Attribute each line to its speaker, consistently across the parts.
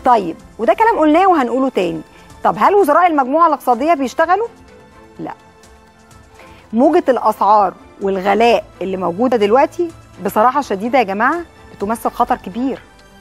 Speaker 1: طيب وده كلام قلناه وهنقوله تاني طب هل وزراء المجموعه الاقتصاديه بيشتغلوا لا موجه الاسعار والغلاء اللي موجوده دلوقتي بصراحه شديده يا جماعه بتمثل خطر كبير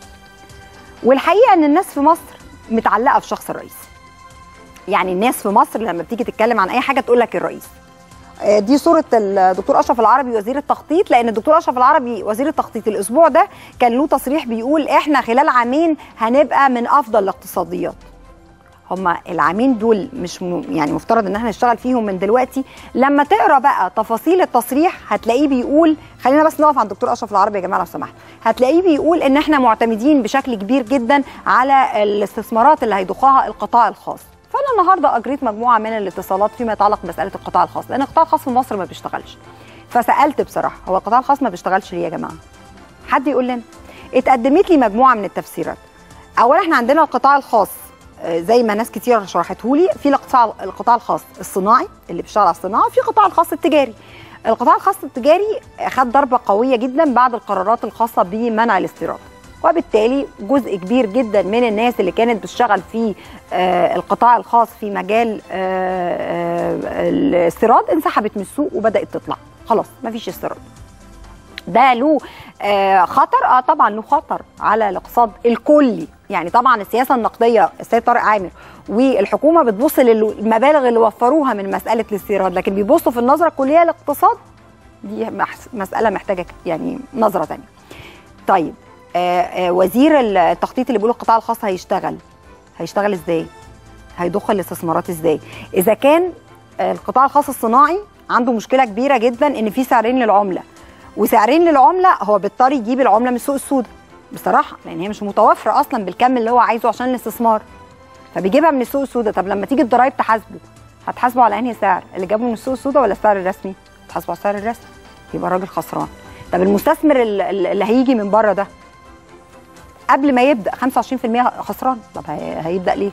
Speaker 1: والحقيقه ان الناس في مصر متعلقه في شخص الرئيس يعني الناس في مصر لما بتيجي تتكلم عن اي حاجه تقول لك الرئيس آه، دي صوره الدكتور اشرف العربي وزير التخطيط لان الدكتور اشرف العربي وزير التخطيط الاسبوع ده كان له تصريح بيقول احنا خلال عامين هنبقى من افضل الاقتصاديات هما العامين دول مش م... يعني مفترض ان احنا نشتغل فيهم من دلوقتي لما تقرا بقى تفاصيل التصريح هتلاقيه بيقول خلينا بس نقف عند الدكتور اشرف العربي يا جماعه لو سمحتوا هتلاقيه بيقول ان احنا معتمدين بشكل كبير جدا على الاستثمارات اللي هيضخها القطاع الخاص فانا النهارده اجريت مجموعه من الاتصالات فيما يتعلق بمساله القطاع الخاص لان القطاع الخاص في مصر ما بيشتغلش فسالت بصراحه هو القطاع الخاص ما بيشتغلش ليه يا جماعه حد يقول لنا اتقدمت لي مجموعه من التفسيرات اولا احنا عندنا القطاع الخاص آه، زي ما ناس كتير شرحته لي في القطاع القطاع الخاص الصناعي اللي بيشتغل على الصناعه وفي القطاع الخاص التجاري القطاع الخاص التجاري خد ضربه قويه جدا بعد القرارات الخاصه بمنع الاستيراد وبالتالي جزء كبير جدا من الناس اللي كانت بتشتغل في آه، القطاع الخاص في مجال آه، آه، الاستيراد انسحبت من السوق وبدات تطلع خلاص مفيش استيراد ده له آه، خطر اه طبعا له خطر على الاقتصاد الكلي يعني طبعا السياسه النقديه السيد طارق عامر والحكومه بتبص للمبالغ اللي وفروها من مساله الاستيراد لكن بيبصوا في النظره الكليه للاقتصاد دي محس- مساله محتاجه يعني نظره ثانيه طيب آه، آه، وزير التخطيط اللي بيقول القطاع الخاص هيشتغل هيشتغل ازاي هيضخ الاستثمارات ازاي اذا كان آه، القطاع الخاص الصناعي عنده مشكله كبيره جدا ان في سعرين للعمله وسعرين للعمله هو بيضطر يجيب العمله من السوق السوداء بصراحه لان هي مش متوفره اصلا بالكم اللي هو عايزه عشان الاستثمار فبيجيبها من السوق السوداء طب لما تيجي الضرايب تحاسبه هتحاسبه على انهي سعر اللي جابه من السوق السوداء ولا السعر الرسمي تحاسبه على السعر الرسمي يبقى الراجل خسران طب المستثمر ال- ال- اللي هيجي من بره ده قبل ما يبدا 25% خسران طب هي- هيبدا ليه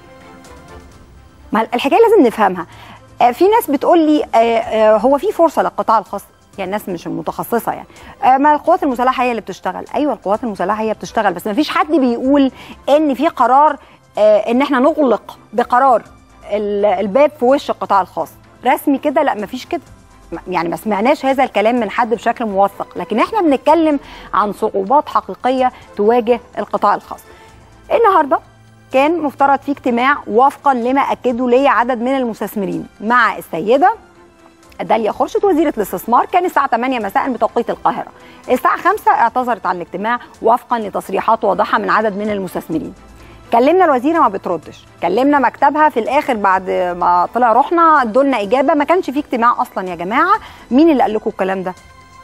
Speaker 1: ما الحكايه لازم نفهمها آه، في ناس بتقول لي آه، آه، هو في فرصه للقطاع الخاص يعني الناس مش المتخصصه يعني آه، ما القوات المسلحه هي اللي بتشتغل ايوه القوات المسلحه هي بتشتغل بس ما فيش حد بيقول ان في قرار آه، ان احنا نغلق بقرار ال- الباب في وش القطاع الخاص رسمي كده لا ما فيش كده يعني ما سمعناش هذا الكلام من حد بشكل موثق لكن احنا بنتكلم عن صعوبات حقيقيه تواجه القطاع الخاص النهارده كان مفترض في اجتماع وفقا لما اكدوا لي عدد من المستثمرين مع السيده داليا خورشيد وزيره الاستثمار كان الساعه 8 مساء بتوقيت القاهره الساعه 5 اعتذرت عن الاجتماع وفقا لتصريحات واضحه من عدد من المستثمرين كلمنا الوزيره ما بتردش كلمنا مكتبها في الاخر بعد ما طلع روحنا ادولنا اجابه ما كانش في اجتماع اصلا يا جماعه مين اللي قال لكم الكلام ده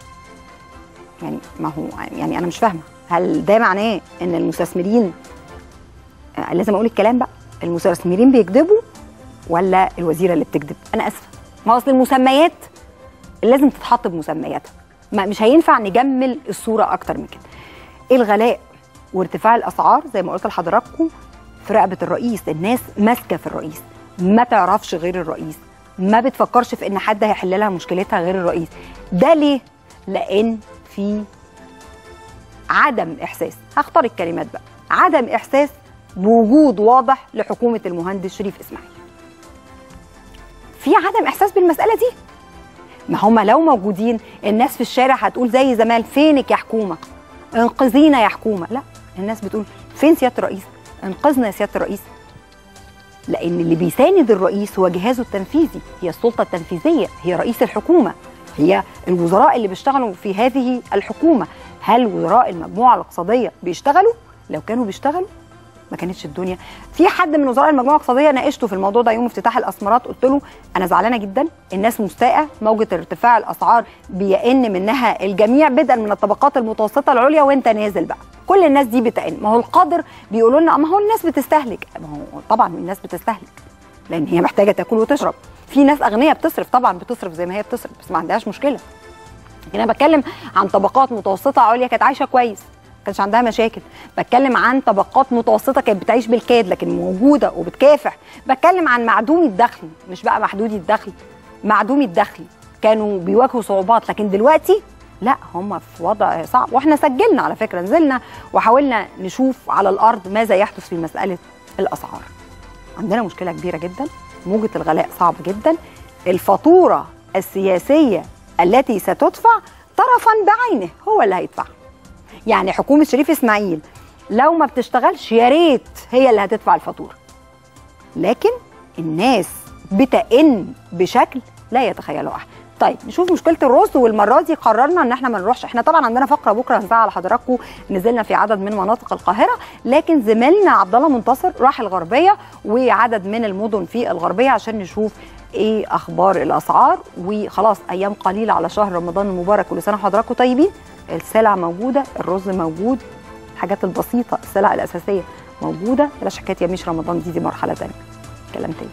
Speaker 1: يعني ما هو يعني انا مش فاهمه هل ده معناه ان المستثمرين آه، لازم اقول الكلام بقى المستثمرين بيكذبوا ولا الوزيره اللي بتكذب انا اسفه ما اصل المسميات لازم تتحط بمسمياتها ما مش هينفع نجمل الصوره اكتر من كده الغلاء وارتفاع الاسعار زي ما قلت لحضراتكم في رقبه الرئيس الناس ماسكه في الرئيس ما تعرفش غير الرئيس ما بتفكرش في ان حد هيحل لها مشكلتها غير الرئيس ده ليه لان في عدم احساس هختار الكلمات بقى عدم احساس بوجود واضح لحكومه المهندس شريف اسماعيل في عدم احساس بالمساله دي ما هم لو موجودين الناس في الشارع هتقول زي زمان فينك يا حكومه انقذينا يا حكومه لا الناس بتقول فين سياده الرئيس انقذنا يا سياده الرئيس لان اللي بيساند الرئيس هو جهازه التنفيذي هي السلطه التنفيذيه هي رئيس الحكومه هي الوزراء اللي بيشتغلوا في هذه الحكومه هل وزراء المجموعه الاقتصاديه بيشتغلوا لو كانوا بيشتغلوا ما كانتش الدنيا في حد من وزراء المجموعه الاقتصاديه ناقشته في الموضوع ده يوم افتتاح الاسمرات قلت له انا زعلانه جدا الناس مستاءه موجه ارتفاع الاسعار بيئن منها الجميع بدءا من الطبقات المتوسطه العليا وانت نازل بقى كل الناس دي بتئن ما هو القادر بيقولوا لنا ما هو الناس بتستهلك ما هو طبعا الناس بتستهلك لان هي محتاجه تاكل وتشرب في ناس اغنياء بتصرف طبعا بتصرف زي ما هي بتصرف بس ما عندهاش مشكله لكن انا بتكلم عن طبقات متوسطه عليا كانت عايشه كويس ما كانش عندها مشاكل بتكلم عن طبقات متوسطه كانت بتعيش بالكاد لكن موجوده وبتكافح بتكلم عن معدومي الدخل مش بقى محدودي الدخل معدومي الدخل كانوا بيواجهوا صعوبات لكن دلوقتي لا هم في وضع صعب واحنا سجلنا على فكره نزلنا وحاولنا نشوف على الارض ماذا يحدث في مساله الاسعار عندنا مشكله كبيره جدا موجه الغلاء صعب جدا الفاتوره السياسيه التي ستدفع طرفا بعينه هو اللي هيدفعها يعني حكومه شريف اسماعيل لو ما بتشتغلش يا ريت هي اللي هتدفع الفاتوره لكن الناس بتئن بشكل لا يتخيله احد طيب نشوف مشكله الرز والمره دي قررنا ان احنا ما نروحش احنا طبعا عندنا فقره بكره هنساعد لحضراتكم نزلنا في عدد من مناطق القاهره لكن زميلنا عبد الله منتصر راح الغربيه وعدد من المدن في الغربيه عشان نشوف ايه اخبار الاسعار وخلاص ايام قليله على شهر رمضان المبارك كل سنه وحضراتكم طيبين السلع موجوده الرز موجود الحاجات البسيطه السلع الاساسيه موجوده بلاش حكايه يا مش رمضان دي دي مرحله ثانيه كلام تاني